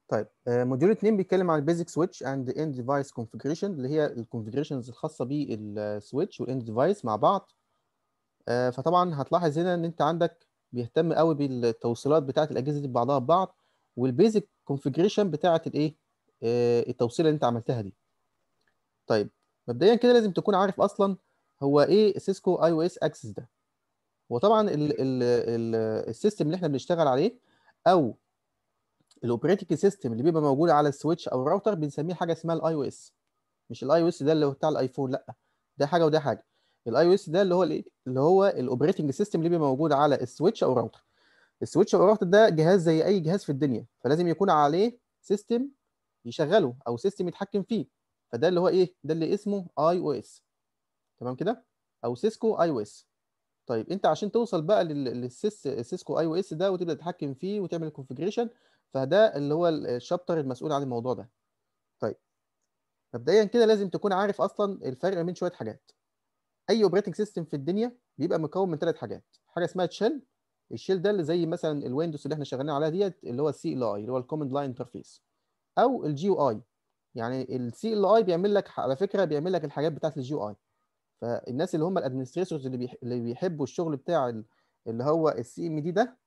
طيب آه، موديول 2 بيتكلم عن البيزك سويتش اند اند ديفايس كونفيجريشن اللي هي الكونفيجريشنز الخاصه بالسويتش والاند ديفايس مع بعض آه، فطبعا هتلاحظ هنا ان انت عندك بيهتم قوي بالتوصيلات بتاعه الاجهزه دي ببعضها ببعض والبيزك كونفيجريشن بتاعه الايه آه، التوصيله اللي انت عملتها دي طيب مبدئيا كده لازم تكون عارف اصلا هو ايه سيسكو اي او اس اكسس ده هو طبعا ال- ال- ال- السيستم اللي احنا بنشتغل عليه او الاوبريتنج سيستم اللي بيبقى موجود على السويتش او الراوتر بنسميه حاجه اسمها الاي او اس مش الاي او اس ده اللي هو بتاع الايفون لا ده حاجه وده حاجه الاي او اس ده اللي هو الايه اللي هو الاوبريتنج سيستم اللي بيبقى موجود على السويتش او الراوتر السويتش او الراوتر ده جهاز زي اي جهاز في الدنيا فلازم يكون عليه سيستم يشغله او سيستم يتحكم فيه فده اللي هو ايه ده اللي اسمه اي او اس تمام كده او سيسكو اي او اس طيب انت عشان توصل بقى لل- للسيس سيسكو اي او اس ده وتبدا تتحكم فيه وتعمل الكونفجريشن فده اللي هو الشابتر المسؤول عن الموضوع ده طيب مبدئيا كده لازم تكون عارف اصلا الفرق بين شويه حاجات اي اوبريتنج سيستم في الدنيا بيبقى مكون من ثلاث حاجات حاجه اسمها تشيل الشيل ده اللي زي مثلا الويندوز اللي احنا شغالين عليها ديت اللي هو السي ال اي اللي هو الكوماند لاين انترفيس او الجي يو اي يعني السي ال اي بيعمل لك على فكره بيعمل لك الحاجات بتاعت الجي يو اي فالناس اللي هم الادمنستريتورز اللي بيح... اللي بيحبوا الشغل بتاع ال- اللي هو السي ام دي ده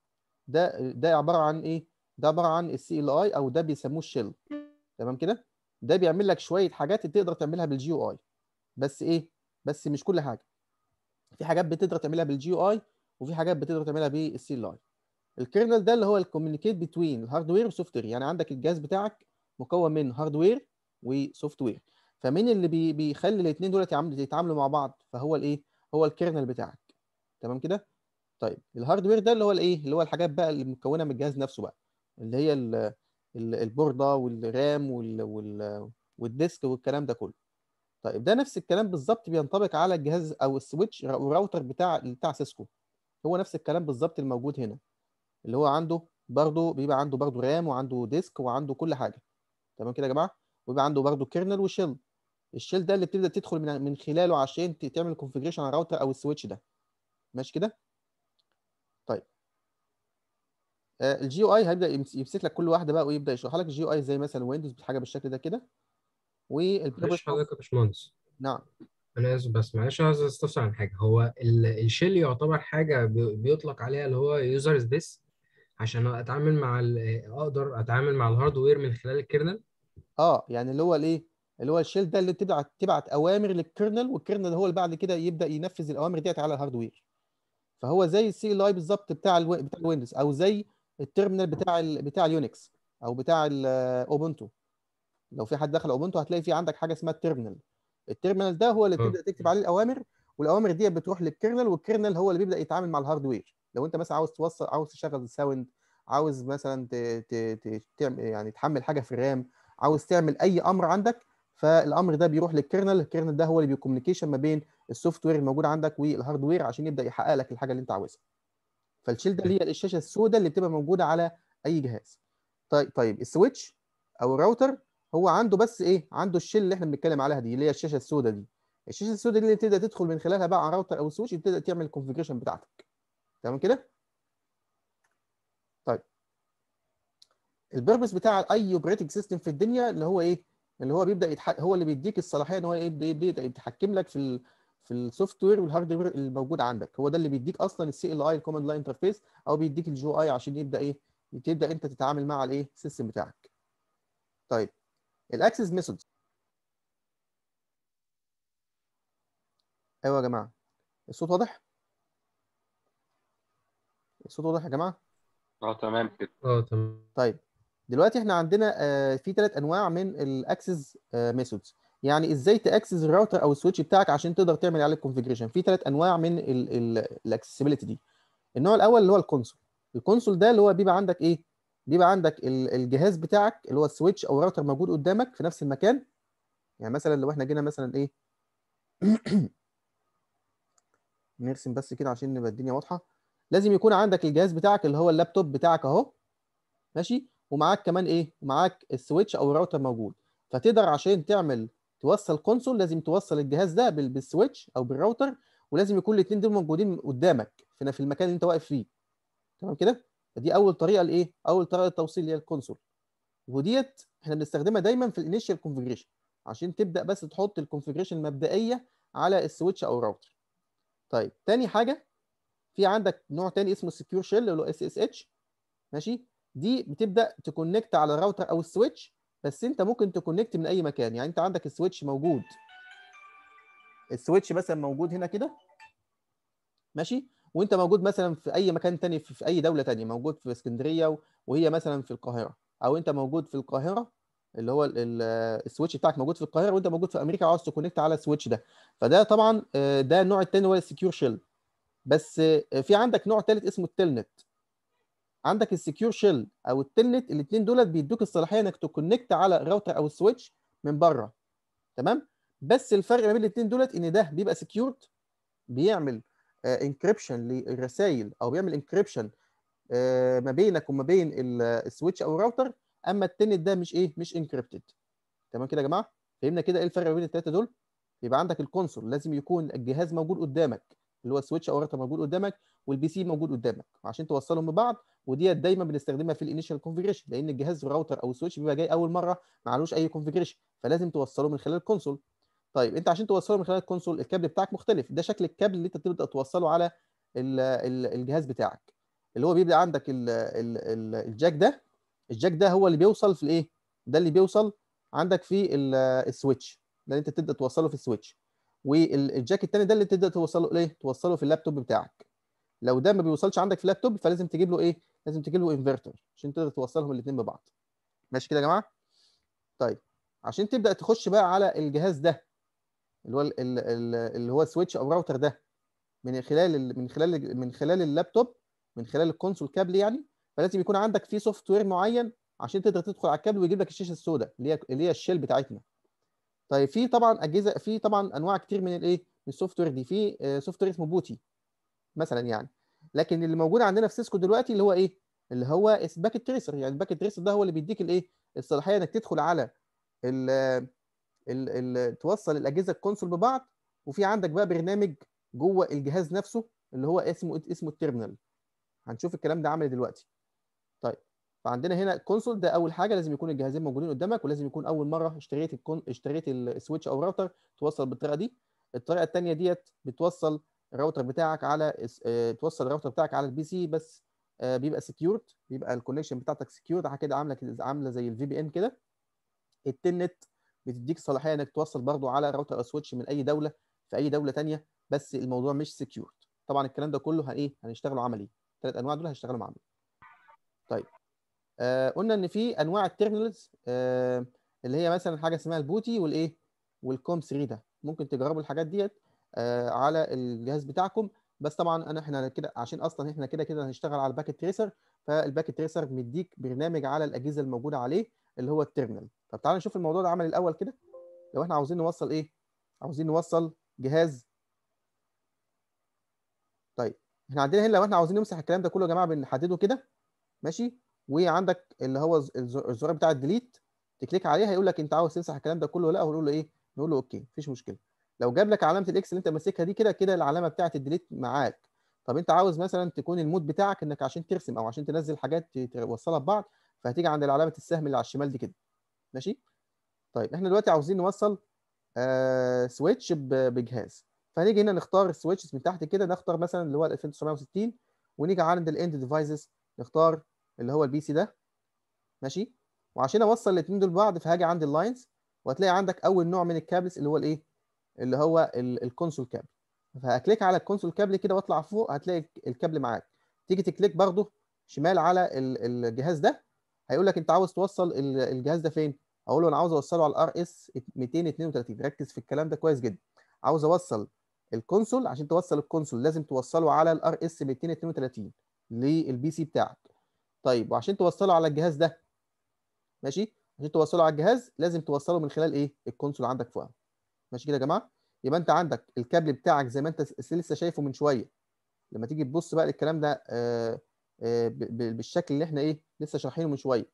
ده ده عباره عن ايه ده عباره عن السي ال اي او ده بيسموه الشيل تمام كده ده بيعمل لك شويه حاجات تقدر تعملها بالجي يو اي بس ايه بس مش كل حاجه في حاجات بتقدر تعملها بالجي يو اي وفي حاجات بتقدر تعملها بالسي ال اي الكيرنل ده اللي هو الكوميونيكيت بتوين الهاردوير والسوفت وير يعني عندك الجهاز بتاعك مكون من هاردوير وسوفت وير فمين اللي بي بيخلي الاثنين دول يتعاملوا يتعاملوا مع بعض فهو الايه هو الكيرنل بتاعك تمام كده طيب الهاردوير ده اللي هو الايه اللي هو الحاجات بقى اللي مكونه من الجهاز نفسه بقى اللي هي ال- ال- البورده والرام وال وال والديسك والكلام ده كله طيب ده نفس الكلام بالظبط بينطبق على الجهاز او السويتش والراوتر بتاع بتاع سيسكو هو نفس الكلام بالظبط الموجود هنا اللي هو عنده برضه بيبقى عنده برضه رام وعنده ديسك وعنده كل حاجه تمام كده يا جماعه ويبقى عنده برضه كيرنل وشيل الشيل ده اللي بتبدا تدخل من من خلاله عشان ت- تعمل كونفيجريشن على الراوتر او السويتش ده ماشي كده طيب الجي او اي هيبدا يمس- يمسك لك كل واحده بقى ويبدا يشرح لك الجي او اي زي مثلا ويندوز حاجه بالشكل ده كده معلش والبيربس حضرتك يا باشمهندس نعم انا اسف بس معلش عايز استفسر عن حاجه هو ال- الشيل يعتبر حاجه بي- بيطلق عليها اللي هو يوزر سبيس عشان اتعامل مع ال- اقدر اتعامل مع الهاردوير من خلال الكيرنل اه يعني اللي هو الايه اللي هو الشيل ده اللي تبعت تبعت اوامر للكيرنل والكيرنل هو اللي بعد كده يبدا ينفذ الاوامر ديت على الهاردوير فهو زي السي ال اي بالظبط بتاع الو... بتاع الويندوز او زي التيرمينال بتاع ال... بتاع اليونكس او بتاع الاوبونتو لو في حد دخل اوبونتو هتلاقي في عندك حاجه اسمها التيرمينال التيرمينال ده هو اللي اه تبدا تكتب عليه الاوامر والاوامر دي بتروح للكيرنل والكيرنل هو اللي بيبدا يتعامل مع الهاردوير لو انت مثلا عاوز توصل عاوز تشغل الساوند عاوز مثلا ت... ت... ت... تعمل يعني تحمل حاجه في الرام عاوز تعمل اي امر عندك فالامر ده بيروح للكيرنل الكيرنل ده هو اللي بيكوميونيكيشن ما بين السوفت وير الموجود عندك والهاردوير عشان يبدا يحقق لك الحاجه اللي انت عاوزها فالشيل ده اللي هي الشاشه السوداء اللي بتبقى موجوده على اي جهاز طيب طيب السويتش او الراوتر هو عنده بس ايه عنده الشيل اللي احنا بنتكلم عليها دي اللي هي الشاشه السوداء دي الشاشه السوداء دي اللي تبدا تدخل من خلالها بقى على الراوتر او السويتش تبدا تعمل الكونفيجريشن بتاعتك تمام كده طيب البيربس بتاع اي اوبريتنج سيستم في الدنيا اللي هو ايه اللي هو بيبدا يتح... هو اللي بيديك الصلاحيه ان هو يبدا يبدا يتحكم لك في ال... في السوفت وير والهاردوير الموجود عندك هو ده اللي بيديك اصلا السي ال اي الكوماند لاين انترفيس او بيديك الجي اي عشان يبدا ايه تبدا انت تتعامل مع الايه السيستم بتاعك طيب الاكسس ميثودز ايوه يا جماعه الصوت واضح الصوت واضح يا جماعه اه تمام كده اه تمام طيب دلوقتي احنا عندنا آه، في ثلاث انواع من الاكسس ميثودز يعني ازاي تاكسس الراوتر او السويتش بتاعك عشان تقدر تعمل عليه الكونفيجريشن في ثلاث انواع من الاكسسبيليتي دي النوع الاول اللي هو الكونسول الكونسول ده اللي هو بيبقى عندك ايه بيبقى عندك ال- الجهاز بتاعك اللي هو السويتش او الراوتر موجود قدامك في نفس المكان يعني مثلا لو احنا جينا مثلا ايه نرسم بس كده عشان نبقى الدنيا واضحه لازم يكون عندك الجهاز بتاعك اللي هو اللابتوب بتاعك اهو ماشي ومعاك كمان ايه ومعاك السويتش او الراوتر موجود فتقدر عشان تعمل توصل كونسول لازم توصل الجهاز ده بال- بالسويتش او بالراوتر ولازم يكون الاثنين دول موجودين قدامك في في المكان اللي انت واقف فيه تمام كده دي اول طريقه لايه اول طريقه للتوصيل اللي هي الكونسول وديت احنا بنستخدمها دايما في الانيشال كونفجريشن عشان تبدا بس تحط الكونفجريشن المبدئيه على السويتش او الراوتر طيب تاني حاجه في عندك نوع تاني اسمه السكيور شيل اللي هو اس اس اتش ماشي دي بتبدا تكونكت على الراوتر او السويتش بس انت ممكن تكونكت من اي مكان يعني انت عندك السويتش موجود السويتش مثلا موجود هنا كده ماشي وانت موجود مثلا في اي مكان تاني في, في اي دوله تانية موجود في اسكندريه وهي مثلا في القاهره او انت موجود في القاهره اللي هو ال- ال- السويتش بتاعك موجود في القاهره وانت موجود في امريكا وعاوز تكونكت على السويتش ده فده طبعا آه، ده النوع الثاني هو السكيور شيل بس آه، في عندك نوع ثالث اسمه التلنت عندك السكيور شيل او التلنت الاثنين دولت بيدوك الصلاحيه انك تكونكت على الراوتر او السويتش من بره تمام بس الفرق ما بين الاثنين دولت ان ده بيبقى سكيورد بيعمل انكريبشن للرسائل او بيعمل انكريبشن ما بينك وما بين ال- السويتش او الراوتر اما التنت ده مش ايه مش انكريبتد تمام كده يا جماعه فهمنا كده ايه الفرق ما بين الثلاثه دول يبقى عندك الكونسول لازم يكون الجهاز موجود قدامك اللي هو السويتش او الراوتر موجود قدامك والبي سي موجود قدامك عشان توصلهم ببعض وديت دايما بنستخدمها في الانيشال كونفيجريشن لان الجهاز الراوتر او السويتش بيبقى جاي اول مره معلوش اي كونفيجريشن فلازم توصله من خلال الكونسول طيب انت عشان توصله من خلال الكونسول الكابل بتاعك مختلف ده شكل الكابل اللي انت تبدا توصله على ال- ال- الجهاز بتاعك اللي هو بيبدا عندك ال ال ال الجاك ده الجاك ده هو اللي بيوصل في الايه ده اللي بيوصل عندك في ال- السويتش ده اللي انت تبدا توصله في السويتش والجاك التاني ده اللي تبدا توصله ايه توصله في اللابتوب بتاعك لو ده ما بيوصلش عندك في اللابتوب فلازم تجيب له ايه لازم تجيب له انفرتر عشان تقدر توصلهم الاثنين ببعض ماشي كده يا جماعه طيب عشان تبدا تخش بقى على الجهاز ده اللي هو ال- ال- ال- اللي هو السويتش او الراوتر ده من خلال ال- من خلال من خلال اللابتوب من خلال الكونسول كابل يعني فلازم يكون عندك فيه سوفت وير معين عشان تقدر تدخل على الكابل ويجيب لك الشاشه السوداء اللي هي اللي هي الشيل بتاعتنا طيب في طبعا اجهزه في طبعا انواع كتير من الايه من السوفت وير دي في سوفت وير اسمه بوتي مثلا يعني لكن اللي موجود عندنا في سيسكو دلوقتي اللي هو ايه اللي هو الباكيت تريسر يعني الباكيت تريسر ده هو اللي بيديك الايه الصلاحيه انك تدخل على ال ال ال توصل الاجهزه الكونسول ببعض وفي عندك بقى برنامج جوه الجهاز نفسه اللي هو اسمه اسمه التيرمينال هنشوف الكلام ده عامل دلوقتي طيب فعندنا هنا الكونسول ده اول حاجه لازم يكون الجهازين موجودين قدامك ولازم يكون اول مره اشتريت الكون اشتريت السويتش او الراوتر توصل بالطريقه دي الطريقه الثانيه ديت بتوصل الراوتر بتاعك على اس- آه، توصل الراوتر بتاعك على البي سي بس آه، بيبقى سكيورد بيبقى الكونكشن بتاعتك سكيورد كده عامله كده عامله زي الفي بي ان كده التنت بتديك صلاحيه انك توصل برضو على راوتر او سويتش من اي دوله في اي دوله تانية بس الموضوع مش سكيورد طبعا الكلام ده كله هن ايه هنشتغله عملي الثلاث انواع دول هنشتغلهم عملي طيب آه قلنا ان في انواع التيرمينالز آه اللي هي مثلا حاجه اسمها البوتي والايه والكوم 3 ده ممكن تجربوا الحاجات ديت آه على الجهاز بتاعكم بس طبعا انا احنا كده عشان اصلا احنا كده كده هنشتغل على الباكيت تريسر فالباكيت تريسر مديك برنامج على الاجهزه الموجوده عليه اللي هو التيرمينال طب تعالى نشوف الموضوع ده عمل الاول كده لو احنا عاوزين نوصل ايه عاوزين نوصل جهاز طيب احنا عندنا هنا لو احنا عاوزين نمسح الكلام ده كله يا جماعه بنحدده كده ماشي وعندك اللي هو الز- الز- الزرار بتاع الديليت تكليك عليه هيقول لك انت عاوز تمسح الكلام ده كله ولا لا هنقول له ايه نقول له اوكي مفيش مشكله لو جاب لك علامه الاكس اللي انت ماسكها دي كده كده العلامه بتاعه الديليت معاك طب انت عاوز مثلا تكون المود بتاعك انك عشان ترسم او عشان تنزل حاجات ت- توصلها ببعض فهتيجي عند علامه السهم اللي على الشمال دي كده ماشي طيب احنا دلوقتي عاوزين نوصل آه سويتش ب- بجهاز فهنيجي هنا نختار السويتشز من تحت كده نختار مثلا اللي هو ال 2960 ونيجي عند الاند ديفايسز نختار اللي هو البي سي ده ماشي وعشان اوصل الاثنين دول ببعض فهاجي عند اللاينز وهتلاقي عندك اول نوع من الكابلز اللي هو الايه اللي هو ال- الكونسول كابل فهكليك على الكونسول كابل كده واطلع فوق هتلاقي الكابل معاك تيجي تكليك برضو شمال على ال- الجهاز ده هيقول لك انت عاوز توصل ال- الجهاز ده فين اقول له انا عاوز اوصله على الار اس 232 ركز في الكلام ده كويس جدا عاوز اوصل الكونسول عشان توصل الكونسول لازم توصله على الار اس 232 للبي سي بتاعك طيب وعشان توصله على الجهاز ده ماشي عشان توصله على الجهاز لازم توصله من خلال ايه الكونسول عندك فوق ماشي كده يا جماعه يبقى انت عندك الكابل بتاعك زي ما انت س- لسه شايفه من شويه لما تيجي تبص بقى للكلام ده آه، آه، ب- ب- بالشكل اللي احنا ايه لسه شارحينه من شويه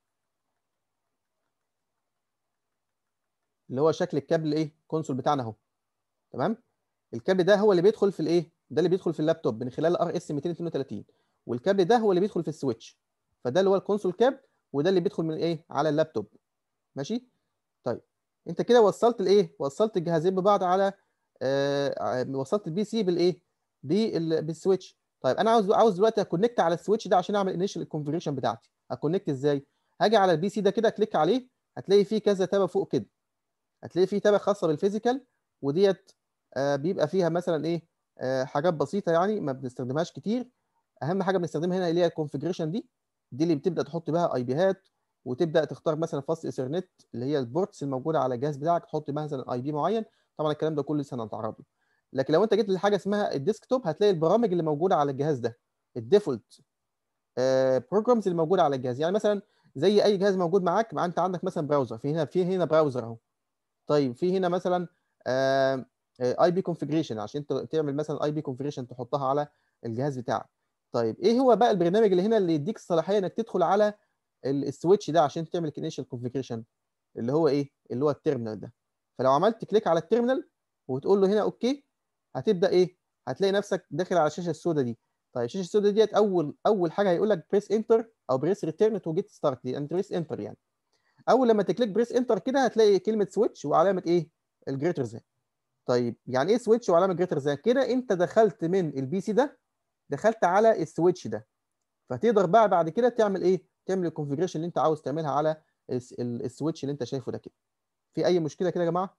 اللي هو شكل الكابل ايه كونسول بتاعنا اهو تمام الكابل ده هو اللي بيدخل في الايه ده اللي بيدخل في اللابتوب من خلال ار اس 232 والكابل ده هو اللي بيدخل في السويتش فده اللي هو الكونسول كاب وده اللي بيدخل من ايه على اللابتوب ماشي طيب انت كده وصلت الايه وصلت الجهازين ببعض على آه وصلت البي سي بالايه بال- بالسويتش طيب انا عاوز عاوز دلوقتي اكونكت على السويتش ده عشان اعمل انيشال كونفيجريشن بتاعتي اكونكت ازاي هاجي على البي سي ده كده كليك عليه هتلاقي فيه كذا تابه فوق كده هتلاقي فيه تابه خاصه بالفيزيكال وديت آه بيبقى فيها مثلا ايه آه حاجات بسيطه يعني ما بنستخدمهاش كتير اهم حاجه بنستخدمها هنا اللي هي الكونفيجريشن دي دي اللي بتبدا تحط بها اي بيهات وتبدا تختار مثلا فاست ايثرنت اللي هي البورتس الموجوده على الجهاز بتاعك تحط مثلا اي بي معين طبعا الكلام ده كله لسه هنتعرض له لكن لو انت جيت لحاجه اسمها الديسكتوب هتلاقي البرامج اللي موجوده على الجهاز ده الديفولت بروجرامز اللي موجوده على الجهاز يعني مثلا زي اي جهاز موجود معاك مع انت عندك مثلا براوزر في هنا في هنا براوزر اهو طيب في هنا مثلا اي بي كونفيجريشن عشان ت- تعمل مثلا اي بي كونفيجريشن تحطها على الجهاز بتاعك طيب ايه هو بقى البرنامج اللي هنا اللي يديك الصلاحيه انك تدخل على ال- السويتش ده عشان تعمل انيشال كونفيجريشن اللي هو ايه اللي هو التيرمينال ده فلو عملت كليك على التيرمينال وتقول له هنا اوكي هتبدا ايه هتلاقي نفسك داخل على الشاشه السوداء دي طيب الشاشه السوداء ديت اول اول حاجه هيقول لك بريس انتر او بريس ريتيرن تو جيت ستارت دي انت بريس انتر يعني اول لما تكليك بريس انتر كده هتلاقي كلمه سويتش وعلامه ايه الجريتر ذان طيب يعني ايه سويتش وعلامه جريتر ذان كده انت دخلت من البي سي ده دخلت على السويتش ده فتقدر بقى بعد كده تعمل ايه تعمل الكونفيجريشن اللي انت عاوز تعملها على الس- ال- السويتش اللي انت شايفه ده كده في اي مشكله كده يا جماعه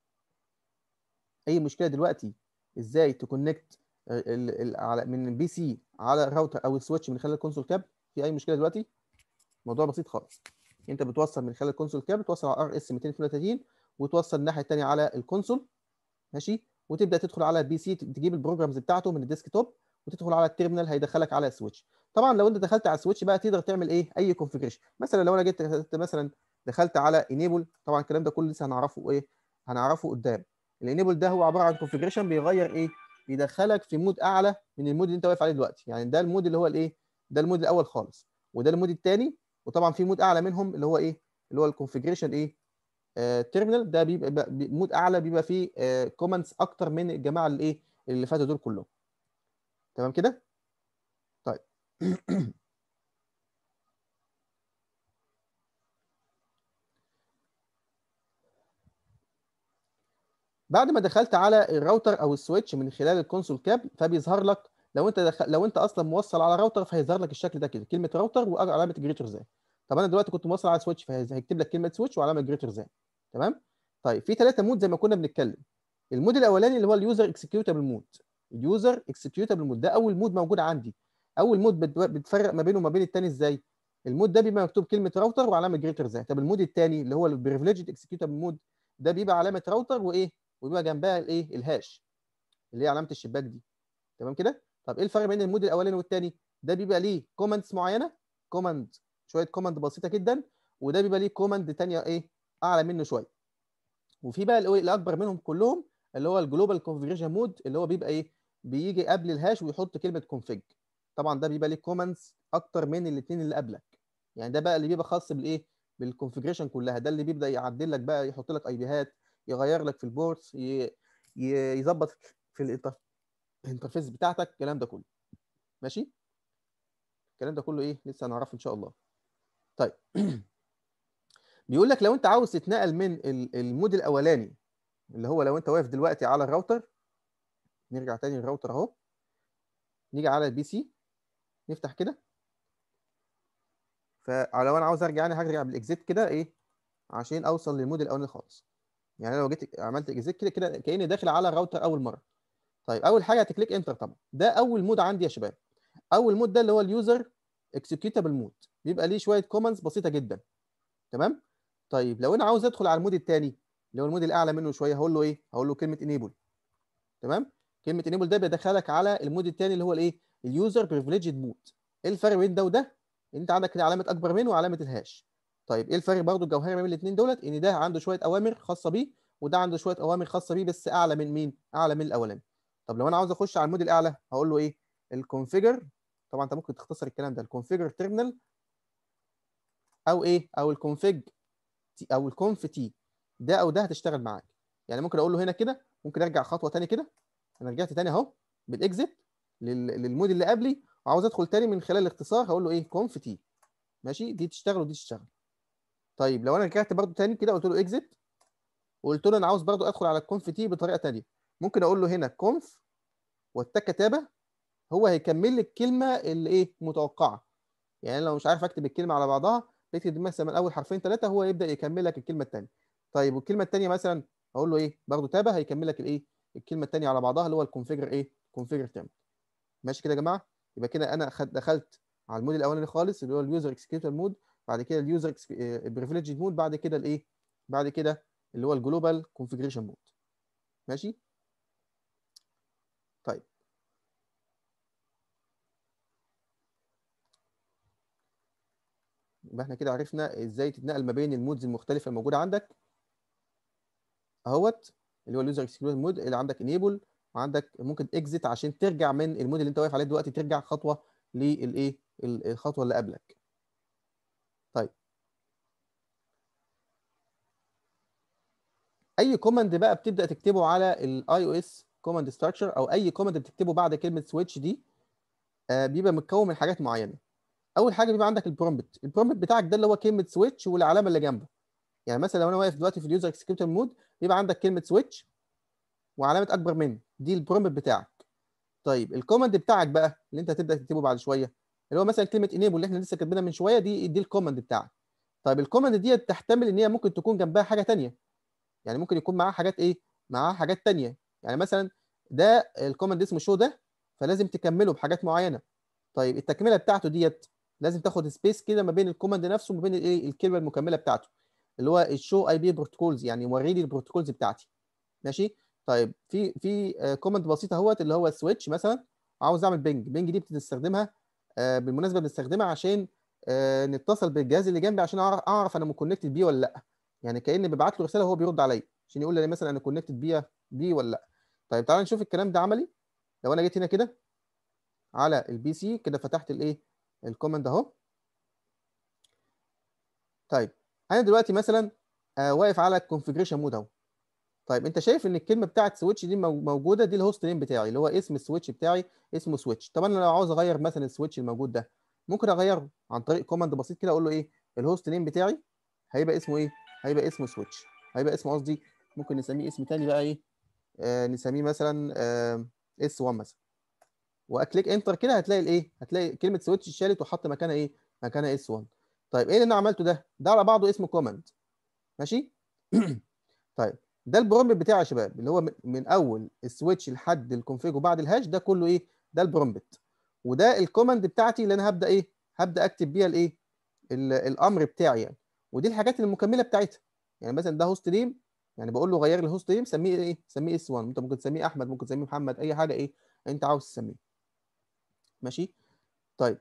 اي مشكله دلوقتي ازاي تكونكت ال- ال- على من البي سي على الراوتر او السويتش من خلال الكونسول كاب في اي مشكله دلوقتي موضوع بسيط خالص انت بتوصل من خلال الكونسول كاب بتوصل على ار اس 232 وتوصل الناحيه الثانيه على الكونسول ماشي وتبدا تدخل على البي سي تجيب البروجرامز بتاعته من الديسك توب وتدخل على التيرمينال هيدخلك على السويتش طبعا لو انت دخلت على السويتش بقى تقدر تعمل ايه اي كونفيجريشن مثلا لو انا جيت دخلت مثلا دخلت على انيبل طبعا الكلام ده كله لسه هنعرفه ايه هنعرفه قدام الانيبل ده هو عباره عن كونفيجريشن بيغير ايه بيدخلك في مود اعلى من المود اللي انت واقف عليه دلوقتي يعني ده المود اللي هو الايه ده المود الاول خالص وده المود الثاني وطبعا في مود اعلى منهم اللي هو ايه اللي هو الكونفيجريشن ايه تيرمينال ده بيبقى بقى- بي- مود اعلى بيبقى فيه كومنتس اكتر من الجماعه اللي ايه اللي فاتوا دول كلهم تمام كده طيب بعد ما دخلت على الراوتر او السويتش من خلال الكونسول كاب فبيظهر لك لو انت دخل... لو انت اصلا موصل على راوتر فهيظهر لك الشكل ده كده كلمه راوتر وعلامه جريتر ذان طب انا دلوقتي كنت موصل على سويتش فهيكتب لك كلمه سويتش وعلامه جريتر ذان تمام طيب في ثلاثه مود زي ما كنا بنتكلم المود الاولاني اللي هو اليوزر اكسكيوتابل مود اليوزر اكسكيوتابل مود ده اول مود موجود عندي اول مود بت- بتفرق ما بينه وما بين الثاني ازاي المود ده بيبقى مكتوب كلمه راوتر وعلامه جريتر ذان طب المود الثاني اللي هو البريفليجد اكسكيوتابل مود ده بيبقى علامه راوتر وايه وبيبقى جنبها الايه الهاش اللي هي علامه الشباك دي تمام كده طب ايه الفرق بين المود الاولاني والثاني ده بيبقى ليه كوماندز معينه كوماند شويه كوماند بسيطه جدا وده بيبقى ليه كوماند ثانيه ايه اعلى منه شويه وفي بقى الإيه الاكبر منهم كلهم اللي هو الجلوبال كونفيجريشن مود اللي هو بيبقى ايه بيجي قبل الهاش ويحط كلمه كونفيج طبعا ده بيبقى ليه كوماندز اكتر من الاثنين اللي قبلك يعني ده بقى اللي بيبقى خاص بالايه بالكونفيجريشن كلها ده اللي بيبدا يعدل لك بقى يحط لك اي بيهات يغير لك في البورتس ي- ي- يظبط في الانتر- الانترفيس بتاعتك الكلام ده كله ماشي الكلام ده كله ايه لسه هنعرفه ان شاء الله طيب بيقول لك لو انت عاوز تتنقل من ال- المود الاولاني اللي هو لو انت واقف دلوقتي على الراوتر نرجع تاني للراوتر اهو نيجي على البي سي نفتح كده فلو انا عاوز ارجع يعني هرجع بالاكزيت كده ايه عشان اوصل للمود الاولاني خالص يعني أنا لو جيت عملت اكزيت كده كده كاني داخل على الراوتر اول مره طيب اول حاجه هتكليك انتر طبعا ده اول مود عندي يا شباب اول مود ده اللي هو اليوزر اكسكيوتابل مود بيبقى ليه شويه كوماندز بسيطه جدا تمام طيب لو انا عاوز ادخل على المود الثاني اللي هو المود الاعلى منه شويه هقول له ايه هقول له كلمه انيبل تمام كلمه انيبل ده بيدخلك على المود الثاني اللي هو الايه اليوزر بريفليجد مود ايه الفرق بين ده وده انت عندك كده علامه اكبر منه وعلامه الهاش طيب ايه الفرق برضو الجوهري ما بين الاثنين دولت ان ده عنده شويه اوامر خاصه بيه وده عنده شويه اوامر خاصه بيه بس اعلى من مين اعلى من الاولاني طب لو انا عاوز اخش على المود الاعلى هقول له ايه الكونفيجر طبعا انت ممكن تختصر الكلام ده الكونفيجر تيرمينال او ايه او الكونفيج او الكونف تي ده او ده هتشتغل معاك يعني ممكن اقول له هنا كده ممكن ارجع خطوه ثانيه كده انا رجعت ثاني اهو بالاكزit لل- للمود اللي قبلي وعاوز ادخل تاني من خلال الاختصار هقول له ايه كونف تي ماشي دي تشتغل ودي تشتغل طيب لو انا رجعت برضو تاني كده قلت له اكزit وقلت له انا عاوز برضو ادخل على الكونف تي بطريقه تانيه ممكن اقول له هنا كونف والتك كتابه هو هيكمل لي الكلمه اللي ايه متوقعه يعني لو مش عارف اكتب الكلمه على بعضها بكتب مثلا من اول حرفين ثلاثه هو يبدا يكمل لك الكلمه الثانيه طيب والكلمه الثانيه مثلا اقول له ايه برضو تابه هيكمل لك الايه الكلمه الثانيه على بعضها اللي هو الكونفيجر ايه كونفيجر تيرم ماشي كده يا جماعه يبقى كده انا خد دخلت على المود الاولاني خالص اللي هو اليوزر اكسكيوتر مود بعد كده اليوزر بريفليج مود بعد كده الايه بعد كده اللي هو الجلوبال كونفيجريشن مود ماشي طيب يبقى احنا كده عرفنا ازاي تتنقل ما بين المودز المختلفه الموجوده عندك اهوت اللي هو اليوزر اكسكيوتر مود اللي عندك انيبل وعندك ممكن اكزيت عشان ترجع من المود اللي انت واقف عليه دلوقتي ترجع خطوه للايه الخطوه اللي قبلك طيب اي كوماند بقى بتبدا تكتبه على الاي او اس كوماند ستراكشر او اي كوماند بتكتبه بعد كلمه سويتش دي آه بيبقى متكون من حاجات معينه اول حاجه بيبقى عندك البرومبت البرومبت بتاعك ده اللي هو كلمه سويتش والعلامه اللي جنبه يعني مثلا لو انا واقف دلوقتي في اليوزر اكسكيوتر مود بيبقى عندك كلمه سويتش وعلامه اكبر من دي البرومبت بتاعك طيب الكوماند بتاعك بقى اللي انت هتبدا تكتبه بعد شويه اللي هو مثلا كلمه انيبل اللي احنا لسه كاتبينها من شويه دي دي الكوماند بتاعك طيب الكوماند دي تحتمل ان هي ممكن تكون جنبها حاجه ثانيه يعني ممكن يكون معاها حاجات ايه معاها حاجات ثانيه يعني مثلا ده الكوماند اسمه شو ده فلازم تكمله بحاجات معينه طيب التكمله بتاعته ديت لازم تاخد سبيس كده ما بين الكوماند نفسه وما بين الايه الكلمه المكمله بتاعته اللي هو الشو اي بي بروتوكولز يعني وري لي البروتوكولز بتاعتي ماشي طيب في في كوماند بسيط اهوت اللي هو سويتش مثلا عاوز اعمل بينج بينج دي بتستخدمها بالمناسبه بنستخدمها عشان نتصل بالجهاز اللي جنبي عشان اعرف انا مكونكتد بيه ولا لا يعني كاني ببعت له رساله وهو بيرد عليا عشان يقول لي مثلا انا كونكتد بيه بيه ولا لا طيب تعالى نشوف الكلام ده عملي لو انا جيت هنا كده على البي سي كده فتحت الايه الكوماند اهو طيب انا دلوقتي مثلا آه واقف على الكونفجريشن مود اهو طيب انت شايف ان الكلمه بتاعت سويتش دي موجوده دي الهوست نيم بتاعي اللي هو اسم السويتش بتاعي اسمه سويتش طب انا لو عاوز اغير مثلا السويتش الموجود ده ممكن اغيره عن طريق كوماند بسيط كده اقول له ايه الهوست نيم بتاعي هيبقى اسمه ايه هيبقى اسمه سويتش هيبقى اسمه قصدي ممكن نسميه اسم تاني بقى ايه آه نسميه مثلا آه اس 1 مثلا واكليك انتر كده هتلاقي الايه هتلاقي كلمه سويتش اتشالت وحط مكانها ايه مكانها اس 1 طيب ايه اللي انا عملته ده ده على بعضه اسمه كوماند ماشي طيب ده البرومبت بتاعي يا شباب اللي هو من اول السويتش لحد الكونفيج وبعد الهاش ده كله ايه ده البرومبت وده الكوماند بتاعتي اللي انا هبدا ايه هبدا اكتب بيها الايه الامر بتاعي يعني ودي الحاجات المكمله بتاعتها يعني مثلا ده هوست نيم يعني بقول له غير لي الهوست نيم سميه ايه سميه اس 1 انت ممكن تسميه احمد ممكن تسميه محمد اي حاجه ايه انت عاوز تسميه ماشي طيب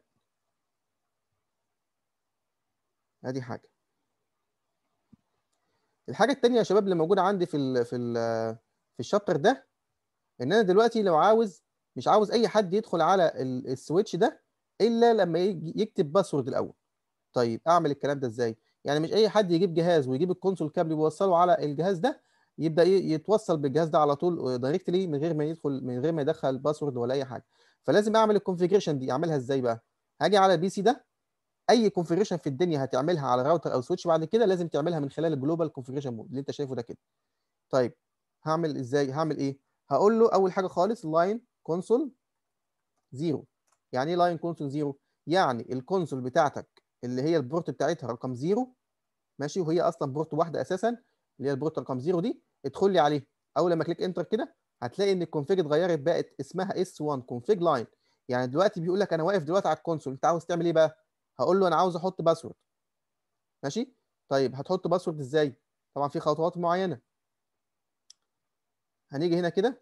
ادي حاجه الحاجه الثانيه يا شباب اللي موجوده عندي في ال في ال في الشابتر ده ان انا دلوقتي لو عاوز مش عاوز اي حد يدخل على السويتش ده الا لما يجي يكتب باسورد الاول طيب اعمل الكلام ده ازاي يعني مش اي حد يجيب جهاز ويجيب الكونسول كابل ويوصله على الجهاز ده يبدا يتوصل بالجهاز ده على طول دايركتلي من غير ما يدخل من غير ما يدخل باسورد ولا اي حاجه فلازم اعمل الكونفيجريشن دي اعملها ازاي بقى هاجي على البي سي ده اي كونفيجريشن في الدنيا هتعملها على راوتر او سويتش بعد كده لازم تعملها من خلال الجلوبال كونفيجريشن مود اللي انت شايفه ده كده طيب هعمل ازاي هعمل ايه هقول له اول حاجه خالص لاين كونسول زيرو يعني ايه لاين كونسول زيرو يعني الكونسول بتاعتك اللي هي البورت بتاعتها رقم زيرو ماشي وهي اصلا بورت واحده اساسا اللي هي البورت رقم زيرو دي ادخل لي عليه اول لما كليك انتر كده هتلاقي ان الكونفيج اتغيرت بقت اسمها اس 1 كونفيج لاين يعني دلوقتي بيقول لك انا واقف دلوقتي على الكونسول انت عاوز تعمل ايه بقى هقول له انا عاوز احط باسورد ماشي طيب هتحط باسورد ازاي طبعا في خطوات معينه هنيجي هنا كده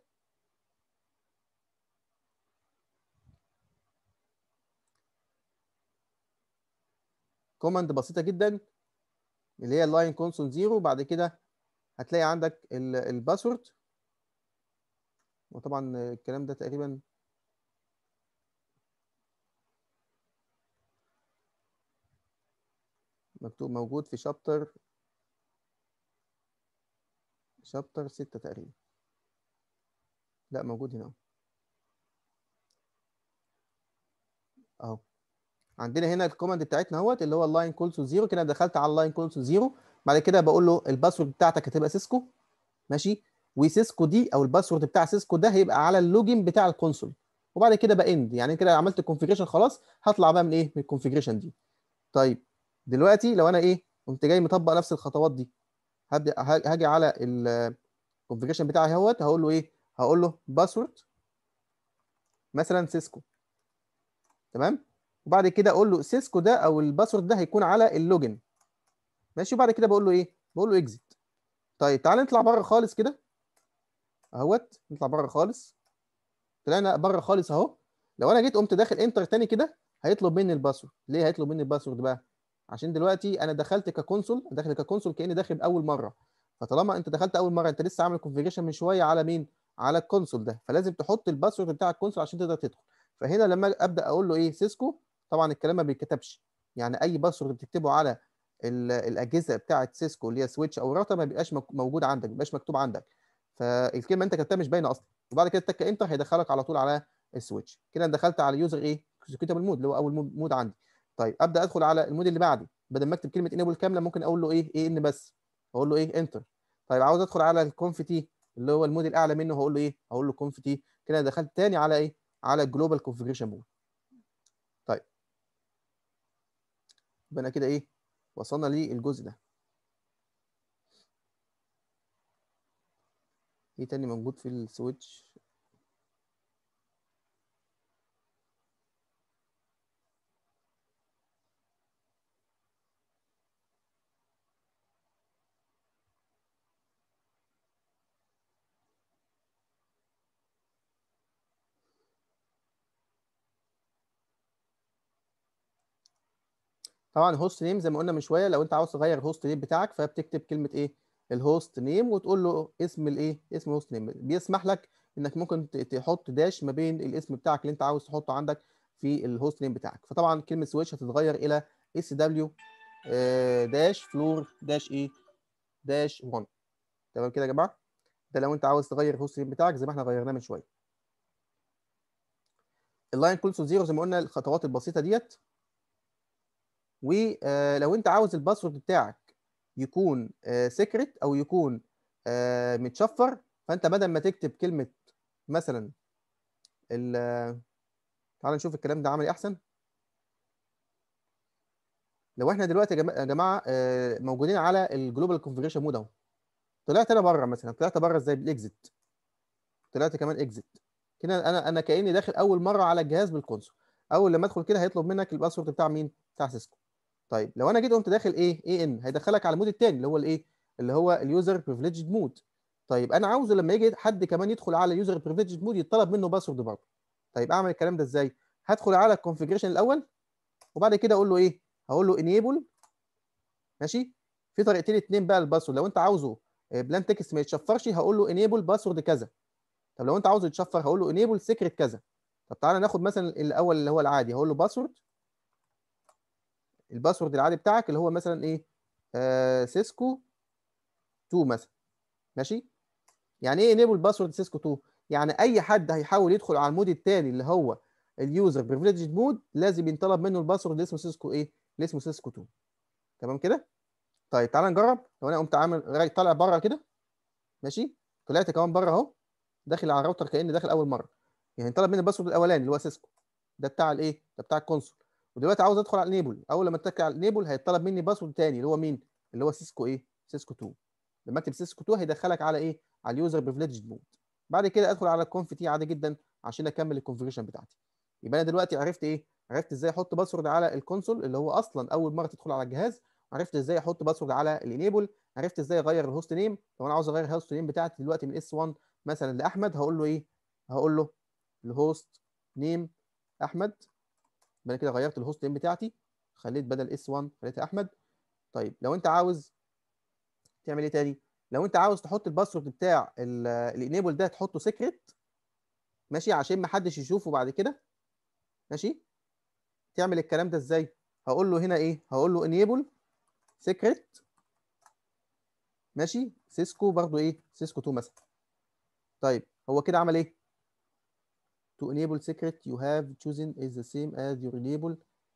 كوماند بسيطه جدا اللي هي اللاين كونسول زيرو بعد كده هتلاقي عندك الباسورد وطبعا الكلام ده تقريبا مكتوب موجود في شابتر شابتر ستة تقريبا لا موجود هنا اهو عندنا هنا الكوماند بتاعتنا اهوت اللي هو اللاين كول تو زيرو كده دخلت على اللاين كول تو زيرو بعد كده بقول له الباسورد بتاعتك هتبقى سيسكو ماشي وسيسكو دي او الباسورد بتاع سيسكو ده هيبقى على اللوجن بتاع الكونسول وبعد كده باند يعني كده عملت الكونفيجريشن خلاص هطلع بقى من ايه من الكونفيجريشن دي طيب دلوقتي لو انا ايه قمت جاي مطبق نفس الخطوات دي هبدا هاجي على الكونفيجريشن بتاعي اهوت هقول له ايه هقول له باسورد مثلا سيسكو تمام وبعد كده اقول له سيسكو ده او الباسورد ده هيكون على اللوجن ماشي وبعد كده بقول له ايه بقول له اكزيت طيب تعال نطلع بره خالص كده اهوت نطلع بره خالص طلعنا بره خالص اهو لو انا جيت قمت داخل انتر تاني كده هيطلب مني الباسورد ليه هيطلب مني الباسورد بقى عشان دلوقتي انا دخلت ككونسول داخل ككونسول كاني داخل اول مره فطالما انت دخلت اول مره انت لسه عامل كونفيجريشن من شويه على مين على الكونسول ده فلازم تحط الباسورد بتاع الكونسول عشان تقدر تدخل فهنا لما ابدا اقول له ايه سيسكو طبعا الكلام ما بيتكتبش يعني اي باسورد بتكتبه على الاجهزه بتاعه سيسكو اللي هي سويتش او راوتر ما بيبقاش موجود عندك ما بيبقاش مكتوب عندك فالكلمه انت كتبتها مش باينه اصلا وبعد كده تك انتر هيدخلك على طول على السويتش كده انا دخلت على يوزر ايه اكزيكيوتبل مود اللي هو اول مود عندي طيب ابدا ادخل على المود اللي بعدي بدل ما اكتب كلمه انيبل كامله ممكن اقول له ايه ايه ان بس اقول له ايه انتر طيب عاوز ادخل على الكونف تي اللي هو المود الاعلى منه هقول له ايه هقول له كونف تي كده دخلت تاني على ايه على الجلوبال كونفيجريشن مود طيب يبقى انا كده ايه وصلنا للجزء ده ايه تاني موجود في السويتش طبعا هوست نيم زي ما قلنا من شويه لو انت عاوز تغير الهوست نيم بتاعك فبتكتب كلمه ايه الهوست نيم وتقول له اسم الايه اسم الهوست نيم بيسمح لك انك ممكن تحط داش ما بين الاسم بتاعك اللي انت عاوز تحطه عندك في الهوست نيم بتاعك فطبعا كلمه سويتش هتتغير الى اس دبليو داش فلور داش ايه داش 1 تمام كده يا جماعه ده لو انت عاوز تغير الهوست نيم بتاعك زي ما احنا غيرناه من شويه اللاين كونسول زيرو زي ما قلنا الخطوات البسيطه ديت ولو انت عاوز الباسورد بتاعك يكون سيكريت او يكون متشفر فانت بدل ما تكتب كلمه مثلا تعال نشوف الكلام ده عمل ايه احسن لو احنا دلوقتي يا جماعه موجودين على الجلوبال كونفيجريشن مود اهو طلعت انا بره مثلا طلعت بره ازاي بالاكزيت طلعت كمان اكزيت كده انا انا كاني داخل اول مره على الجهاز بالكونسول اول لما ادخل كده هيطلب منك الباسورد بتاع مين بتاع سيسكو طيب لو انا جيت قمت داخل ايه اي ان هيدخلك على المود الثاني اللي هو الايه اللي هو اليوزر بريفليجد مود طيب انا عاوزه لما يجي حد كمان يدخل على اليوزر بريفليجد مود يطلب منه باسورد برضه طيب اعمل الكلام ده ازاي هدخل على الكونفيجريشن الاول وبعد كده اقول له ايه هقول له انيبل ماشي في طريقتين اتنين بقى الباسورد لو انت عاوزه بلان تكست ما يتشفرش هقول له انيبل باسورد كذا طب لو انت عاوزه يتشفر هقول له انيبل سيكريت كذا طب تعالى ناخد مثلا الاول اللي هو العادي هقول له باسورد الباسورد العادي بتاعك اللي هو مثلا ايه آه سيسكو 2 مثلا ماشي يعني ايه انيبل باسورد سيسكو 2 يعني اي حد هيحاول يدخل على المود الثاني اللي هو اليوزر بريفليجد مود لازم ينطلب منه الباسورد اللي اسمه سيسكو ايه اللي اسمه سيسكو 2 تمام كده طيب تعالى نجرب لو انا قمت عامل طالع بره كده ماشي طلعت كمان بره اهو داخل على الراوتر كاني داخل اول مره يعني طلب مني الباسورد الاولاني اللي هو سيسكو ده بتاع الايه ده بتاع الكونسول ودلوقتي عاوز ادخل على الانيبل اول لما اتك على الانيبل هيطلب مني باسورد تاني اللي هو مين اللي هو سيسكو ايه سيسكو 2 لما اكتب سيسكو 2 هيدخلك على ايه على اليوزر بريفليجد مود بعد كده ادخل على الكونف تي عادي جدا عشان اكمل الكونفيجريشن بتاعتي يبقى انا دلوقتي عرفت ايه عرفت ازاي احط باسورد على الكونسول اللي هو اصلا اول مره تدخل على الجهاز عرفت ازاي احط باسورد على الانيبل عرفت ازاي اغير الهوست نيم لو انا عاوز اغير الهوست نيم بتاعتي دلوقتي من اس 1 مثلا لاحمد هقول له ايه هقول له الهوست نيم احمد يبقى كده غيرت الهوست نيم بتاعتي خليت بدل اس 1 خليتها احمد طيب لو انت عاوز تعمل ايه تاني لو انت عاوز تحط الباسورد بتاع الانيبل ده تحطه سيكريت ماشي عشان ما حدش يشوفه بعد كده ماشي تعمل الكلام ده ازاي هقول له هنا ايه هقول له انيبل سيكريت ماشي سيسكو برضو ايه سيسكو 2 مثلا طيب هو كده عمل ايه to enable secret you have chosen is the same as your enable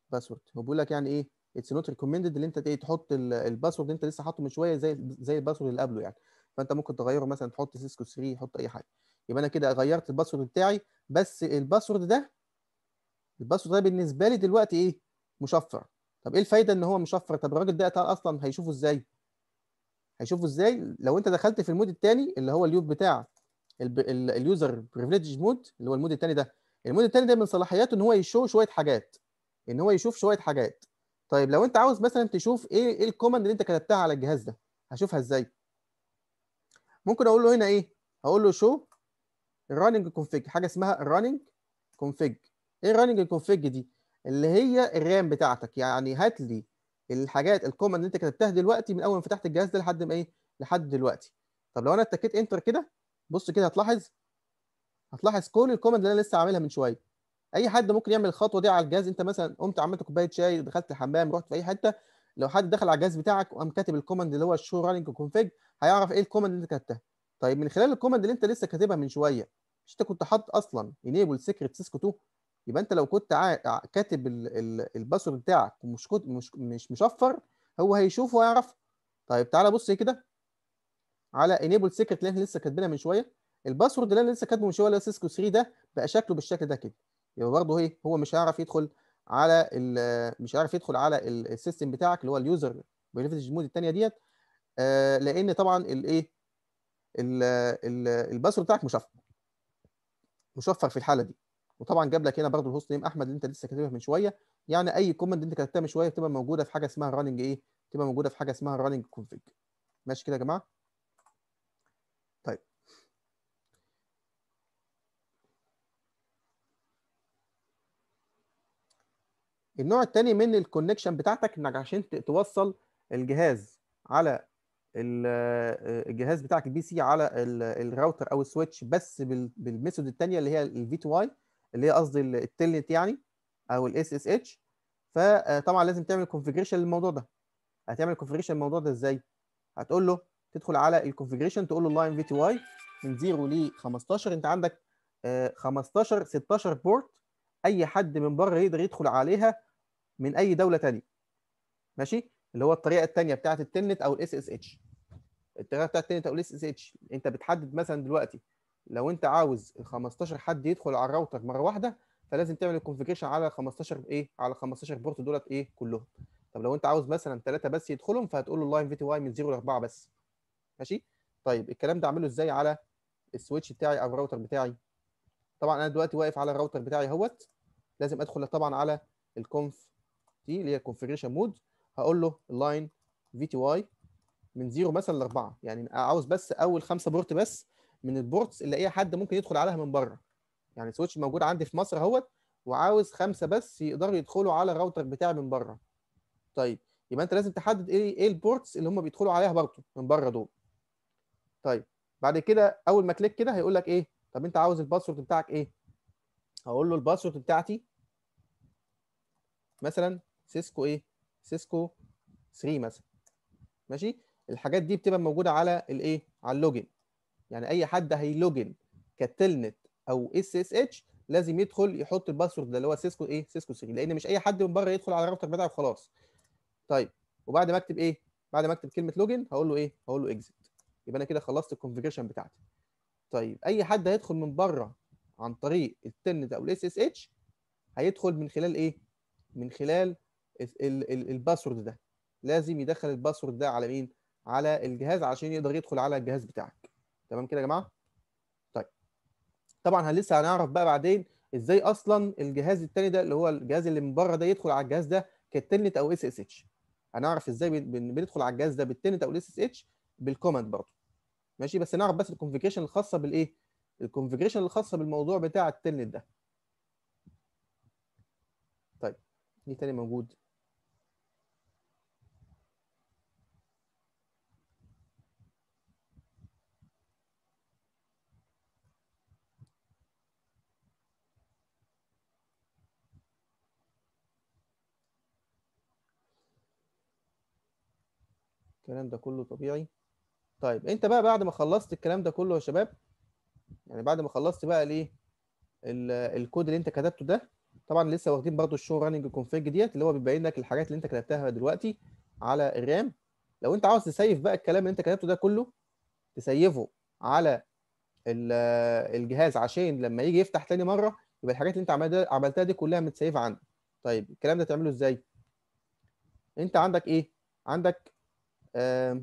باسورد هو بيقول لك يعني ايه اتس نوت ريكومندد اللي انت ايه تحط ال- الباسورد اللي انت لسه حاطه من شويه زي زي الباسورد اللي قبله يعني فانت ممكن تغيره مثلا تحط سيسكو 3 تحط اي حاجه يبقى انا كده غيرت الباسورد بتاعي بس الباسورد ده الباسورد ده بالنسبه لي دلوقتي ايه مشفر طب ايه الفايده ان هو مشفر طب الراجل ده اصلا هيشوفه ازاي هيشوفه ازاي لو انت دخلت في المود الثاني اللي هو اليوب بتاع اليوزر بريفليج مود اللي هو المود الثاني ده المود الثاني ده من صلاحياته ان هو يشو شويه حاجات ان هو يشوف شويه حاجات طيب لو انت عاوز مثلا تشوف ايه ايه الكوماند اللي انت كتبتها على الجهاز ده هشوفها ازاي ممكن اقول له هنا ايه هقول له شو راننج كونفيج حاجه اسمها راننج كونفيج ايه راننج كونفيج دي اللي هي الرام بتاعتك يعني هات لي الحاجات الكوماند اللي انت كتبتها دلوقتي من اول ما فتحت الجهاز ده لحد ما ايه لحد دلوقتي طب لو انا اتكيت انتر كده بص كده هتلاحظ هتلاحظ كل الكوماند اللي انا لسه عاملها من شويه اي حد ممكن يعمل الخطوه دي على الجهاز انت مثلا قمت عملت كوبايه شاي دخلت الحمام رحت في اي حته لو حد دخل على الجهاز بتاعك وقام كاتب الكوماند اللي هو الشو راننج كونفيج هيعرف ايه الكوماند اللي انت كتبتها طيب من خلال الكوماند اللي انت لسه كاتبها من شويه مش انت كنت حاطط اصلا انيبل سيكريت سيسكو 2 يبقى انت لو كنت عا... كاتب ال... ال... الباسورد بتاعك ومش كنت مش مش مشفر هو هيشوفه ويعرف طيب تعالى بص كده على انيبل سيكريت اللي احنا لسه كاتبينها من شويه الباسورد اللي انا لسه كاتبه من شويه اللي هو سيسكو 3 ده بقى شكله بالشكل ده كده يبقى برضه ايه هو مش هيعرف يدخل على مش هيعرف يدخل على السيستم بتاعك اللي هو اليوزر بريفليج مود الثانيه ديت آه لان طبعا الايه الباسورد بتاعك مشفر مشفر في الحاله دي وطبعا جاب لك هنا برضه الهوست نيم احمد اللي انت لسه كاتبها من شويه يعني اي كوماند انت كتبتها من شويه بتبقى موجوده في حاجه اسمها راننج ايه بتبقى موجوده في حاجه اسمها راننج كونفيج ماشي كده يا جماعه طيب النوع الثاني من الكونكشن بتاعتك انك عشان توصل الجهاز على الجهاز بتاعك البي سي على الراوتر او السويتش بس بالميثود الثانيه اللي هي الفي تو واي اللي هي قصدي التلنت يعني او الاس اس اتش فطبعا لازم تعمل كونفيجريشن للموضوع ده هتعمل كونفيجريشن للموضوع ده ازاي هتقول له تدخل على الكونفيجريشن تقول له لاين في تي واي من 0 ل 15 انت عندك 15 16 بورت اي حد من بره يقدر يدخل عليها من اي دوله ثانيه ماشي اللي هو الطريقه الثانيه بتاعه التلنت او الاس اس اتش الطريقه بتاعه التلنت او الاس اس اتش انت بتحدد مثلا دلوقتي لو انت عاوز ال 15 حد يدخل على الراوتر مره واحده فلازم تعمل الكونفيجريشن على 15 ايه على 15 بورت دولت ايه كلهم طب لو انت عاوز مثلا ثلاثه بس يدخلهم فهتقول له اللاين في تي واي من 0 ل 4 بس ماشي طيب الكلام ده اعمله ازاي على السويتش بتاعي او الراوتر بتاعي طبعا انا دلوقتي واقف على الراوتر بتاعي اهوت لازم ادخل طبعا على الكونف دي اللي هي كونفيجريشن مود هقول له اللاين في تي واي من 0 مثلا ل 4 يعني عاوز بس اول خمسه بورت بس من البورتس اللي اي حد ممكن يدخل عليها من بره يعني سويتش موجود عندي في مصر اهوت وعاوز خمسه بس يقدروا يدخلوا على الراوتر بتاعي من بره طيب يبقى انت لازم تحدد ايه ايه البورتس اللي هم بيدخلوا عليها برضه من بره دول طيب بعد كده اول ما كليك كده هيقول لك ايه طب انت عاوز الباسورد بتاعك ايه هقول له الباسورد بتاعتي مثلا سيسكو ايه سيسكو 3 مثلا ماشي الحاجات دي بتبقى موجوده على الايه على اللوجن يعني اي حد هيلوجن كتلنت او اس اس اتش لازم يدخل يحط الباسورد ده اللي هو سيسكو ايه سيسكو 3 لان مش اي حد من بره يدخل على الراوتر بتاعه وخلاص طيب وبعد ما اكتب ايه بعد ما اكتب كلمه لوجن هقول له ايه هقول له اكزيت يبقى انا كده خلصت الكونفيجريشن بتاعتي طيب اي حد هيدخل من بره عن طريق التلنت او الاس اس اتش هيدخل من خلال ايه من خلال الباسورد ده لازم يدخل الباسورد ده على مين على الجهاز عشان يقدر يدخل على الجهاز بتاعك تمام كده يا جماعه طيب طبعا لسه هنعرف بقى بعدين ازاي اصلا الجهاز الثاني ده اللي هو الجهاز اللي من بره ده يدخل على الجهاز ده كالتلنت او اس اس اتش هنعرف ازاي بندخل على الجهاز ده بالتلنت او الاس اس اتش بالكوماند برضه ماشي بس نعرف بس الكونفيجريشن الخاصه بالايه الكونفيجريشن الخاصه بالموضوع بتاع التلنت ده طيب دي تاني موجود الكلام ده كله طبيعي طيب انت بقى بعد ما خلصت الكلام ده كله يا شباب يعني بعد ما خلصت بقى الايه الكود اللي انت كتبته ده طبعا لسه واخدين برضو الشو راننج كونفيج ديت اللي هو بيبين لك الحاجات اللي انت كتبتها دلوقتي على الرام لو انت عاوز تسيف بقى الكلام اللي انت كتبته ده كله تسيفه على ال- الجهاز عشان لما يجي يفتح تاني مره يبقى الحاجات اللي انت عملتها عملتها دي كلها متسيفه عنده طيب الكلام ده تعمله ازاي انت عندك ايه عندك آم،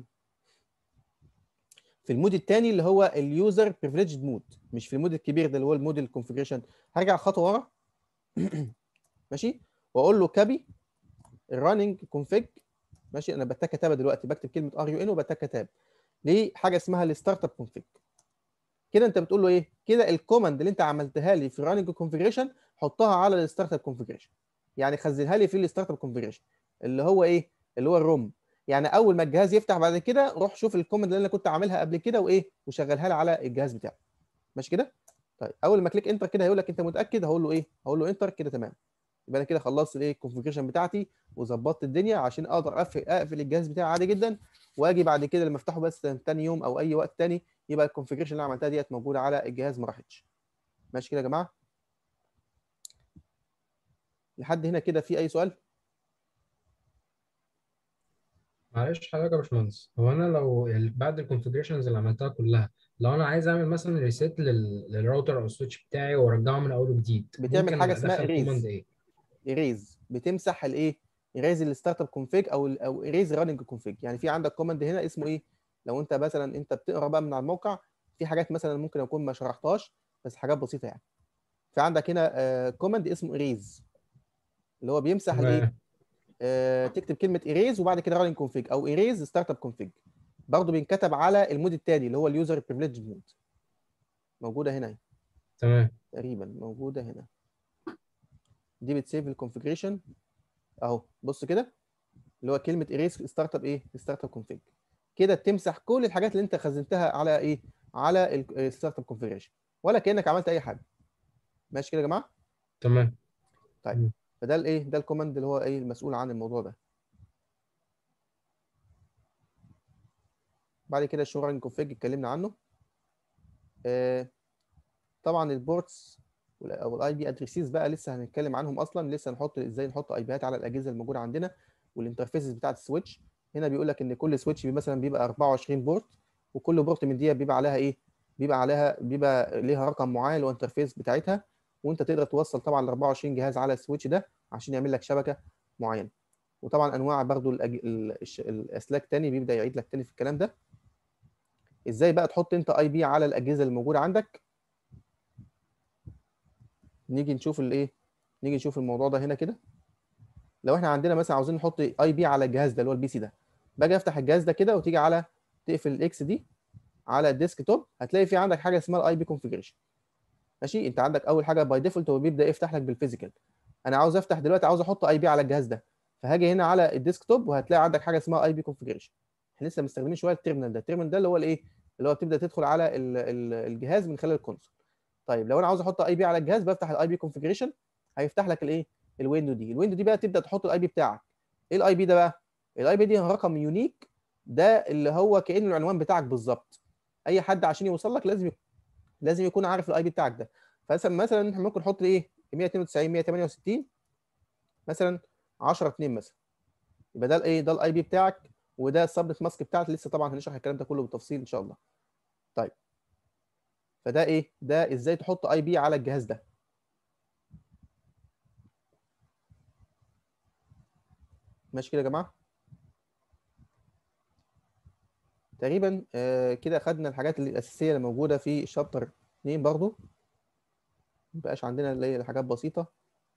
في المود الثاني اللي هو اليوزر بريفليجد مود مش في المود الكبير ده اللي هو المود الكونفيجريشن هرجع خطوه ورا ماشي واقول له كابي الرننج كونفيج ماشي انا بتك كتابه دلوقتي بكتب كلمه ار يو ان وبتك كتاب ليه حاجه اسمها الستارت اب كونفيج كده انت بتقول له ايه كده الكوماند اللي انت عملتها لي في الرننج كونفيجريشن حطها على الستارت اب كونفيجريشن يعني خزنها لي في الستارت اب كونفيجريشن اللي هو ايه اللي هو الروم يعني اول ما الجهاز يفتح بعد كده روح شوف الكوماند اللي انا كنت عاملها قبل كده وايه وشغلها لي على الجهاز بتاعي ماشي كده طيب اول ما كليك انتر كده هيقول لك انت متاكد هقول له ايه هقول له انتر كده تمام يبقى انا كده خلصت الايه الكونفيجريشن بتاعتي وظبطت الدنيا عشان اقدر اقفل اقفل الجهاز بتاعي عادي جدا واجي بعد كده لما افتحه بس تاني يوم او اي وقت تاني يبقى الكونفيجريشن اللي أنا عملتها ديت موجوده على الجهاز ما راحتش ماشي كده يا جماعه لحد هنا كده في اي سؤال معلش حضرتك يا باشمهندس هو انا لو ال- بعد الكونفجريشنز اللي عملتها كلها لو انا عايز اعمل مثلا ريسيت للراوتر او السويتش بتاعي وارجعه من اول وجديد بتعمل ممكن حاجة اسمها ادخل erase. كوماند ايه ايريز بتمسح الايه ايريز الستارت اب كونفيج او ال او ايريز راننج كونفيج يعني في عندك كوماند هنا اسمه ايه لو انت مثلا انت بتقرا بقى من على الموقع في حاجات مثلا ممكن اكون ما شرحتهاش بس حاجات بسيطه يعني في عندك هنا كوماند اسمه ايريز اللي هو بيمسح الايه تمام آه، تكتب كلمه ايريز وبعد كده راننج كونفيج او ايريز ستارت اب كونفيج برضه بينكتب على المود الثاني اللي هو اليوزر بريفليج مود موجوده هنا اهي. تمام تقريبا موجوده هنا دي بتسيف الكونفيجريشن اهو بص كده اللي هو كلمه erase ستارت اب ايه ستارت اب كونفيج كده بتمسح كل الحاجات اللي انت خزنتها على ايه على الستارت اب كونفيجريشن ولا كانك عملت اي حاجه ماشي كده يا جماعه تمام فده الايه ده الكوماند اللي هو ايه المسؤول عن الموضوع ده بعد كده الشو راننج كونفيج اتكلمنا عنه آه طبعا البورتس وال- او الاي بي ادريسيز بقى لسه هنتكلم عنهم اصلا لسه نحط ازاي نحط اي بيات على الاجهزه الموجوده عندنا والانترفيسز بتاعت السويتش هنا بيقول لك ان كل سويتش مثلا بيبقى 24 بورت وكل بورت من دي بيبقى عليها ايه بيبقى عليها بيبقى ليها رقم معين اللي هو الانترفيس بتاعتها وانت تقدر توصل طبعا ال 24 جهاز على السويتش ده عشان يعمل لك شبكه معينه وطبعا انواع برضو الأج... ال- الش- الاسلاك تاني بيبدا يعيد لك تاني في الكلام ده ازاي بقى تحط انت اي بي على الاجهزه الموجوده عندك نيجي نشوف الايه نيجي نشوف الموضوع ده هنا كده لو احنا عندنا مثلا عاوزين نحط اي بي على الجهاز ده اللي هو البي سي ده باجي افتح الجهاز ده كده وتيجي على تقفل الاكس دي على الديسك توب هتلاقي في عندك حاجه اسمها الاي بي كونفيجريشن ماشي انت عندك اول حاجه باي ديفولت هو بيبدا يفتح لك بالفيزيكال انا عاوز افتح دلوقتي عاوز احط اي بي على الجهاز ده فهاجي هنا على الديسك توب وهتلاقي عندك حاجه اسمها اي بي كونفيجريشن احنا لسه مستخدمين شويه التيرمينال ده التيرمينال ده اللي هو الايه اللي هو بتبدا تدخل على ال- ال- الجهاز من خلال الكونسول طيب لو انا عاوز احط اي بي على الجهاز بفتح الاي بي كونفيجريشن هيفتح لك الايه الويندو دي الويندو دي بقى تبدا تحط الاي بي بتاعك ايه الاي بي ده بقى الاي بي دي رقم يونيك ده اللي هو كانه العنوان بتاعك بالظبط اي حد عشان يوصل لك لازم يك- لازم يكون عارف الاي بي بتاعك ده فمثلا مثلا احنا ممكن نحط ايه 192 168 مثلا 10 2 مثلا يبقى ده الايه ده الاي بي بتاعك وده السبنت ماسك بتاعك لسه طبعا هنشرح الكلام ده كله بالتفصيل ان شاء الله طيب فده ايه ده ازاي تحط اي بي على الجهاز ده ماشي كده يا جماعه تقريبا آه، كده خدنا الحاجات اللي الاساسيه اللي موجوده في الشابتر 2 برضو مبقاش عندنا اللي هي الحاجات بسيطه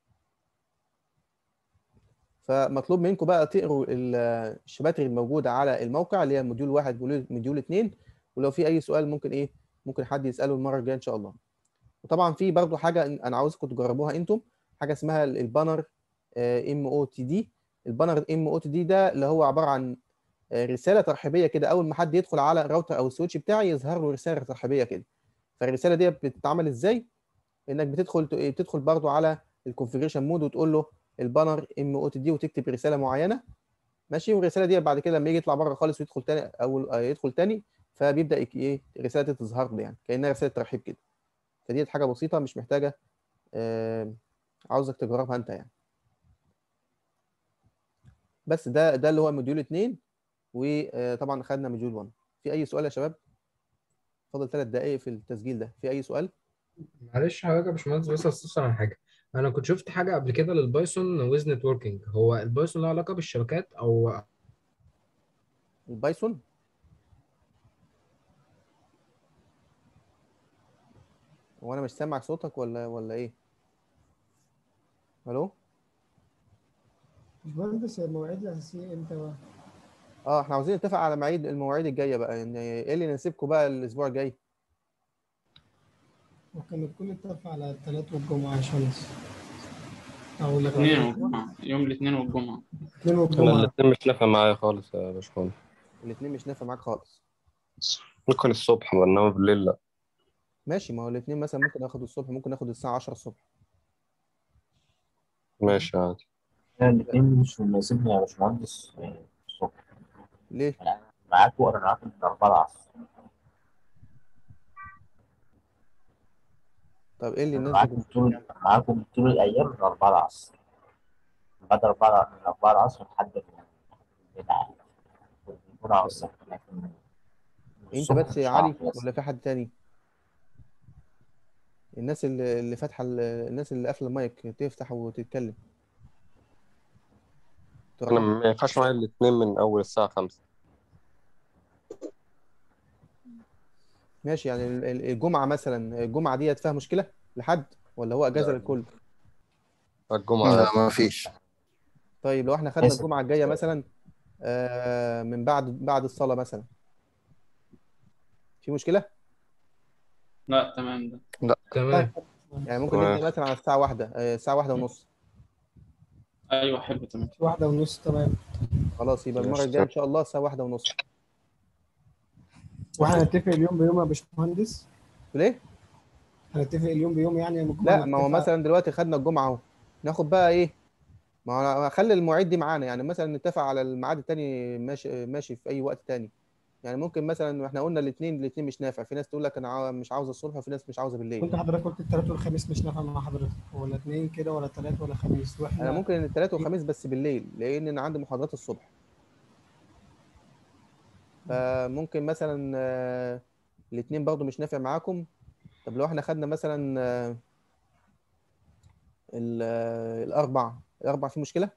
فمطلوب منكم بقى تقروا ال- الشباتر الموجوده على الموقع اللي هي موديول واحد موديول- موديول اتنين ولو في اي سؤال ممكن ايه ممكن حد يساله المره الجايه ان شاء الله وطبعا في برضو حاجه انا عاوزكم تجربوها انتم حاجه اسمها ال- البانر ام او تي دي البانر ام او تي دي ده اللي هو عباره عن آه، رساله ترحيبيه كده اول ما حد يدخل على الراوتر او السويتش بتاعي يظهر له رساله ترحيبيه كده فالرساله دي بتتعمل ازاي انك بتدخل بتدخل برضو على الكونفيجريشن مود وتقول له البانر ام او تي دي وتكتب رساله معينه ماشي والرساله دي بعد كده لما يجي يطلع بره خالص ويدخل تاني او آه، يدخل تاني فبيبدا يك- ايه الرساله دي تظهر له يعني كانها رساله ترحيب كده فدي حاجه بسيطه مش محتاجه آه، عاوزك تجربها انت يعني بس ده ده اللي هو موديول 2 وطبعا خدنا موديول 1 في اي سؤال يا شباب فاضل ثلاث دقائق في التسجيل ده في اي سؤال معلش حضرتك يا باشمهندس بس استفسر عن حاجه انا كنت شفت حاجه قبل كده للبايثون ويز نتوركينج هو البايثون له علاقه بالشبكات او البايثون هو انا مش سامع صوتك ولا ولا ايه الو باشمهندس المواعيد الأساسية إمتى بقى؟ اه احنا عاوزين نتفق على مواعيد المواعيد الجايه بقى يعني ايه اللي نسيبكم بقى الاسبوع الجاي ممكن نكون اتفق على الثلاث والجمعة يا باشمهندس أو الاثنين الاثنين والجمعة يوم الاثنين والجمعة انا والجمعة الاتنين مش نافع معايا خالص يا باشمهندس الاثنين مش نافع معاك خالص ممكن الصبح انما بالليل لا ماشي ما هو الاثنين مثلا ممكن اخد الصبح ممكن اخد الساعه 10 الصبح ماشي عادي أنا الاتنين مش مناسبني يا باشمهندس آه، الصبح ليه يعني معاك وأنا معاك من أربعة العصر طب ايه اللي أنا يناسبك معاكم طول معاكم طول الأيام من أربعة العصر بعد أربعة من أربعة العصر لحد البداية الجمعة والسبت لكن انت الصبح بس مش يا علي هعرف بس. ولا في حد تاني الناس اللي اللي فاتحه ال- الناس اللي قافله المايك تفتح وتتكلم انا تروح ما ينفعش معايا الاتنين من اول الساعة خمسة ماشي يعني ال- ال- الجمعه مثلا الجمعه ديت فيها مشكله لحد ولا هو اجازه لا. للكل الجمعة لا ما فيش طيب لو احنا خدنا آسف. الجمعه الجايه مثلا آه، من بعد بعد الصلاه مثلا في مشكله لا تمام ده تمام يعني ممكن تمام. نبدا مثلا على الساعه واحدة آه، الساعه واحدة ونص ايوه حلو تمام واحدة ونص تمام خلاص يبقى المره ماشي، الجايه ان شاء الله الساعه واحدة ونص واحنا هنتفق اليوم بيوم يا باشمهندس ليه هنتفق اليوم بيوم يعني يوم الجمعة لا ما هو نتفق- مثلا دلوقتي خدنا الجمعه اهو ناخد بقى ايه ما هو أنا هخلي المواعيد دي معانا يعني مثلا نتفق على الميعاد التاني ماشي ماشي في اي وقت تاني يعني ممكن مثلا احنا قلنا الاثنين الاثنين مش نافع في ناس تقول لك انا عاو- مش عاوز الصبح وفي ناس مش عاوزه بالليل كنت حضرتك قلت الثلاث والخميس مش نافع مع حضرتك ولا اثنين كده ولا ثلاث ولا خميس واحنا انا ممكن الثلاث والخميس بس بالليل لان انا عندي محاضرات الصبح فممكن مثلا الاثنين برضو مش نافع معاكم طب لو احنا خدنا مثلا آه، ال- آه، الاربع الاربع في مشكله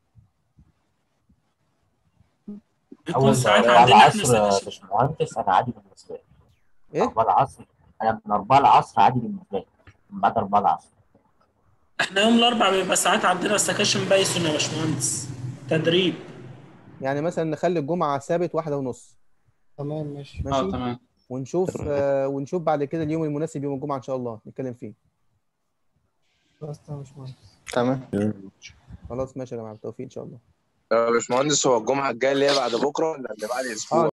أول يكون ساعات أربعة عندنا احنا العصر يا سكاشن باشمهندس أنا عادي بالنسبة لي ايه أربعة العصر أنا من أربعة العصر عادي بالنسبة لي من بعد أربعة العصر احنا يوم الاربعاء بيبقى ساعات عندنا سكاشن بايثون يا باشمهندس تدريب يعني مثلا نخلي الجمعه ثابت واحدة ونص تمام ماشي اه ماشي تمام ونشوف آه، ونشوف بعد كده اليوم المناسب يوم الجمعه ان شاء الله نتكلم فيه خلاص تمام يا باشمهندس تمام خلاص ماشي يا جماعه بالتوفيق ان شاء الله يا باشمهندس هو الجمعة الجاية اللي هي بعد بكرة ولا اللي بعد أسبوع؟ اه